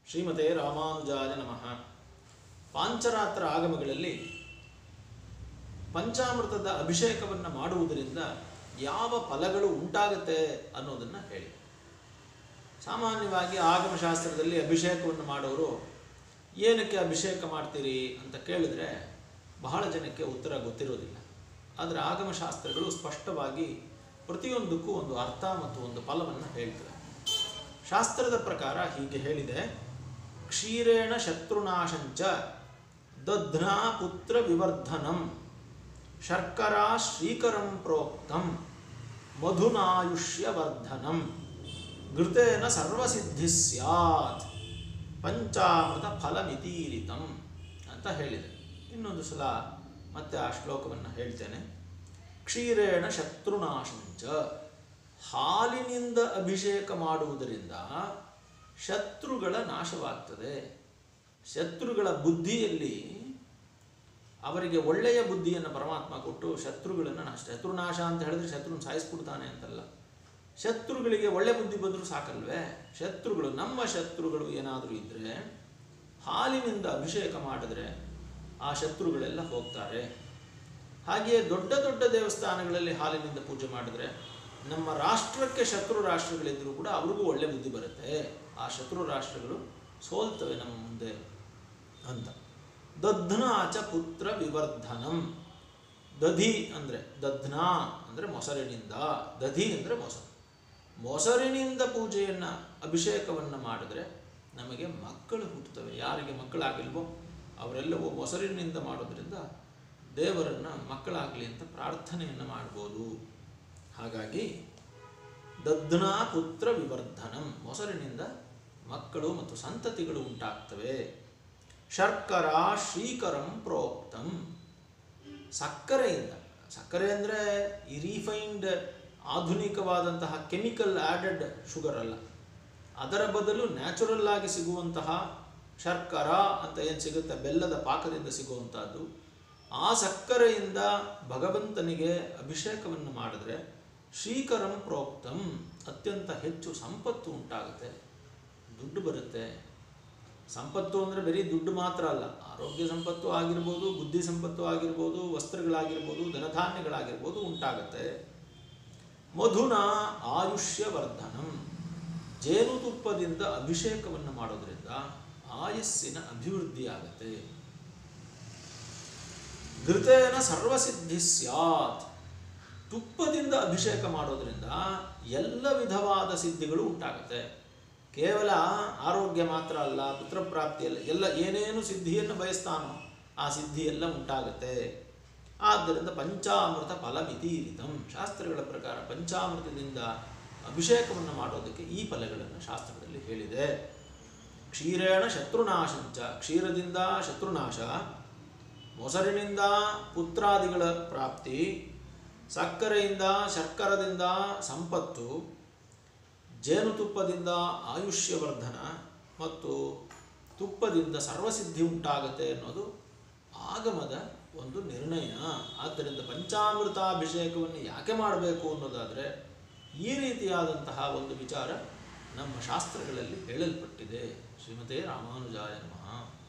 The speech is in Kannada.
ಶ್ರೀಮತೆ ರಾಮಾನುಜಾಯ ನಮಃ ಪಾಂಚರಾತ್ರ ಆಗಮಗಳಲ್ಲಿ ಪಂಚಾಮೃತದ ಅಭಿಷೇಕವನ್ನು ಮಾಡುವುದರಿಂದ ಯಾವ ಫಲಗಳು ಉಂಟಾಗುತ್ತೆ ಅನ್ನೋದನ್ನು ಹೇಳಿ ಸಾಮಾನ್ಯವಾಗಿ ಆಗಮಶಾಸ್ತ್ರದಲ್ಲಿ ಅಭಿಷೇಕವನ್ನು ಮಾಡೋರು ಏನಕ್ಕೆ ಅಭಿಷೇಕ ಮಾಡ್ತೀರಿ ಅಂತ ಕೇಳಿದ್ರೆ ಬಹಳ ಜನಕ್ಕೆ ಉತ್ತರ ಗೊತ್ತಿರೋದಿಲ್ಲ ಆದರೆ ಆಗಮಶಾಸ್ತ್ರಗಳು ಸ್ಪಷ್ಟವಾಗಿ ಪ್ರತಿಯೊಂದಕ್ಕೂ ಒಂದು ಅರ್ಥ ಮತ್ತು ಒಂದು ಫಲವನ್ನು ಹೇಳ್ತವೆ ಶಾಸ್ತ್ರದ ಪ್ರಕಾರ ಹೀಗೆ ಹೇಳಿದೆ ಕ್ಷೀರೇಣ ಶತ್ರುನಾಶಂಚ ದಧ್ನಾ ಪುತ್ರ ವಿವರ್ಧನಂ ಶರ್ಕರಾ ಶ್ರೀಕರಂ ಪ್ರೋಕ್ತಂ ಮಧುನಾಯುಷ್ಯವರ್ಧನಂ ಘೃತೇನ ಸರ್ವಸಿದ್ಧಿ ಸ್ಯಾತ್ ಪಂಚಾಮೃತ ಫಲಮಿತೀರಿತಂ ಅಂತ ಹೇಳಿದೆ ಇನ್ನೊಂದು ಸಲ ಮತ್ತೆ ಆ ಶ್ಲೋಕವನ್ನು ಹೇಳ್ತೇನೆ ಕ್ಷೀರೇಣ ಶತ್ರುನಾಶಂಚ ಹಾಲಿನಿಂದ ಅಭಿಷೇಕ ಮಾಡುವುದರಿಂದ ಶತ್ರುಗಳ ನಾಶವಾಗ್ತದೆ ಶತ್ರುಗಳ ಬುದ್ಧಿಯಲ್ಲಿ ಅವರಿಗೆ ಒಳ್ಳೆಯ ಬುದ್ಧಿಯನ್ನು ಪರಮಾತ್ಮ ಕೊಟ್ಟು ಶತ್ರುಗಳನ್ನು ನಾಶ ಶತ್ರುನಾಶ ಅಂತ ಹೇಳಿದ್ರೆ ಶತ್ರುನ ಸಾಯಿಸ್ಬಿಡ್ತಾನೆ ಅಂತಲ್ಲ ಶತ್ರುಗಳಿಗೆ ಒಳ್ಳೆ ಬುದ್ಧಿ ಬಂದರೂ ಸಾಕಲ್ವೇ ಶತ್ರುಗಳು ನಮ್ಮ ಶತ್ರುಗಳು ಏನಾದರೂ ಇದ್ದರೆ ಹಾಲಿನಿಂದ ಅಭಿಷೇಕ ಮಾಡಿದ್ರೆ ಆ ಶತ್ರುಗಳೆಲ್ಲ ಹೋಗ್ತಾರೆ ಹಾಗೆಯೇ ದೊಡ್ಡ ದೊಡ್ಡ ದೇವಸ್ಥಾನಗಳಲ್ಲಿ ಹಾಲಿನಿಂದ ಪೂಜೆ ಮಾಡಿದ್ರೆ ನಮ್ಮ ರಾಷ್ಟ್ರಕ್ಕೆ ಶತ್ರು ರಾಷ್ಟ್ರಗಳಿದ್ದರೂ ಕೂಡ ಅವ್ರಿಗೂ ಒಳ್ಳೆ ಬುದ್ಧಿ ಬರುತ್ತೆ ಆ ಶತ್ರು ರಾಷ್ಟ್ರಗಳು ಸೋಲ್ತವೆ ನಮ್ಮ ಮುಂದೆ ಅಂತ ದಧ್ನಾಚ ಪುತ್ರ ವಿವರ್ಧನಂ ದಧಿ ಅಂದರೆ ದಧ್ನಾ ಅಂದರೆ ಮೊಸರಿನಿಂದ ದಧಿ ಅಂದರೆ ಮೊಸರು ಮೊಸರಿನಿಂದ ಪೂಜೆಯನ್ನು ಅಭಿಷೇಕವನ್ನು ಮಾಡಿದ್ರೆ ನಮಗೆ ಮಕ್ಕಳು ಹುಟ್ಟುತ್ತವೆ ಯಾರಿಗೆ ಮಕ್ಕಳಾಗಿಲ್ವೋ ಅವರೆಲ್ಲವೂ ಮೊಸರಿನಿಂದ ಮಾಡೋದ್ರಿಂದ ದೇವರನ್ನು ಮಕ್ಕಳಾಗಲಿ ಅಂತ ಪ್ರಾರ್ಥನೆಯನ್ನು ಮಾಡ್ಬೋದು ಹಾಗಾಗಿ ದಧ್ನಾ ಪುತ್ರ ವಿವರ್ಧನಂ ಮೊಸರಿನಿಂದ ಮಕ್ಕಳು ಮತ್ತು ಸಂತತಿಗಳು ಉಂಟಾಗ್ತವೆ ಶರ್ಕರ ಶ್ರೀಕರಂ ಪ್ರೋಕ್ತಂ ಸಕ್ಕರೆಯಿಂದ ಸಕ್ಕರೆ ಅಂದರೆ ಈ ರೀಫೈನ್ಡ್ ಆಧುನಿಕವಾದಂತಹ ಕೆಮಿಕಲ್ ಆ್ಯಡೆಡ್ ಶುಗರ್ ಅಲ್ಲ ಅದರ ಬದಲು ನ್ಯಾಚುರಲ್ ಆಗಿ ಸಿಗುವಂತಹ ಶರ್ಕರ ಅಂತ ಏನು ಸಿಗುತ್ತೆ ಬೆಲ್ಲದ ಪಾಕದಿಂದ ಸಿಗುವಂಥದ್ದು ಆ ಸಕ್ಕರೆಯಿಂದ ಭಗವಂತನಿಗೆ ಅಭಿಷೇಕವನ್ನು ಮಾಡಿದ್ರೆ ಶ್ರೀಕರಂ ಪ್ರೋಕ್ತಂ ಅತ್ಯಂತ ಹೆಚ್ಚು ಸಂಪತ್ತು ಉಂಟಾಗುತ್ತೆ ದುಡ್ಡು ಬರುತ್ತೆ ಸಂಪತ್ತು ಅಂದರೆ ಬರೀ ದುಡ್ಡು ಮಾತ್ರ ಅಲ್ಲ ಆರೋಗ್ಯ ಸಂಪತ್ತು ಆಗಿರ್ಬೋದು ಬುದ್ಧಿ ಸಂಪತ್ತು ಆಗಿರ್ಬೋದು ವಸ್ತ್ರಗಳಾಗಿರ್ಬೋದು ಧನಧಾನ್ಯಗಳಾಗಿರ್ಬೋದು ಉಂಟಾಗುತ್ತೆ ಮಧುನ ಆಯುಷ್ಯವರ್ಧನಂ ಜೇನುತುಪ್ಪದಿಂದ ಅಭಿಷೇಕವನ್ನು ಮಾಡೋದ್ರಿಂದ ಆಯಸ್ಸಿನ ಅಭಿವೃದ್ಧಿ ಆಗುತ್ತೆ ಘೃತೇನ ಸರ್ವಸಿದ್ಧಿ ಸ್ಯಾತ್ ತುಪ್ಪದಿಂದ ಅಭಿಷೇಕ ಮಾಡೋದ್ರಿಂದ ಎಲ್ಲ ವಿಧವಾದ ಸಿದ್ಧಿಗಳು ಉಂಟಾಗುತ್ತೆ ಕೇವಲ ಆರೋಗ್ಯ ಮಾತ್ರ ಅಲ್ಲ ಪುತ್ರಪ್ರಾಪ್ತಿಯಲ್ಲ ಎಲ್ಲ ಏನೇನು ಸಿದ್ಧಿಯನ್ನು ಬಯಸ್ತಾನೋ ಆ ಸಿದ್ಧಿ ಎಲ್ಲ ಉಂಟಾಗುತ್ತೆ ಆದ್ದರಿಂದ ಪಂಚಾಮೃತ ಫಲಮಿತೀರಿತಂ ಶಾಸ್ತ್ರಗಳ ಪ್ರಕಾರ ಪಂಚಾಮೃತದಿಂದ ಅಭಿಷೇಕವನ್ನು ಮಾಡೋದಕ್ಕೆ ಈ ಫಲಗಳನ್ನು ಶಾಸ್ತ್ರದಲ್ಲಿ ಹೇಳಿದೆ ಕ್ಷೀರೇಣ ಶತ್ರುನಾಶಂಚ ಕ್ಷೀರದಿಂದ ಶತ್ರುನಾಶ ಮೊಸರಿನಿಂದ ಪುತ್ರಾದಿಗಳ ಪ್ರಾಪ್ತಿ ಸಕ್ಕರೆಯಿಂದ ಶರ್ಕರದಿಂದ ಸಂಪತ್ತು ಜೇನುತುಪ್ಪದಿಂದ ಆಯುಷ್ಯವರ್ಧನ ಮತ್ತು ತುಪ್ಪದಿಂದ ಸರ್ವಸಿದ್ಧಿ ಉಂಟಾಗತ್ತೆ ಅನ್ನೋದು ಆಗಮದ ಒಂದು ನಿರ್ಣಯ ಆದ್ದರಿಂದ ಪಂಚಾಮೃತಾಭಿಷೇಕವನ್ನು ಯಾಕೆ ಮಾಡಬೇಕು ಅನ್ನೋದಾದರೆ ಈ ರೀತಿಯಾದಂತಹ ಒಂದು ವಿಚಾರ ನಮ್ಮ ಶಾಸ್ತ್ರಗಳಲ್ಲಿ ಹೇಳಲ್ಪಟ್ಟಿದೆ ಶ್ರೀಮತೆ ರಾಮಾನುಜಾಯ ನಮಃ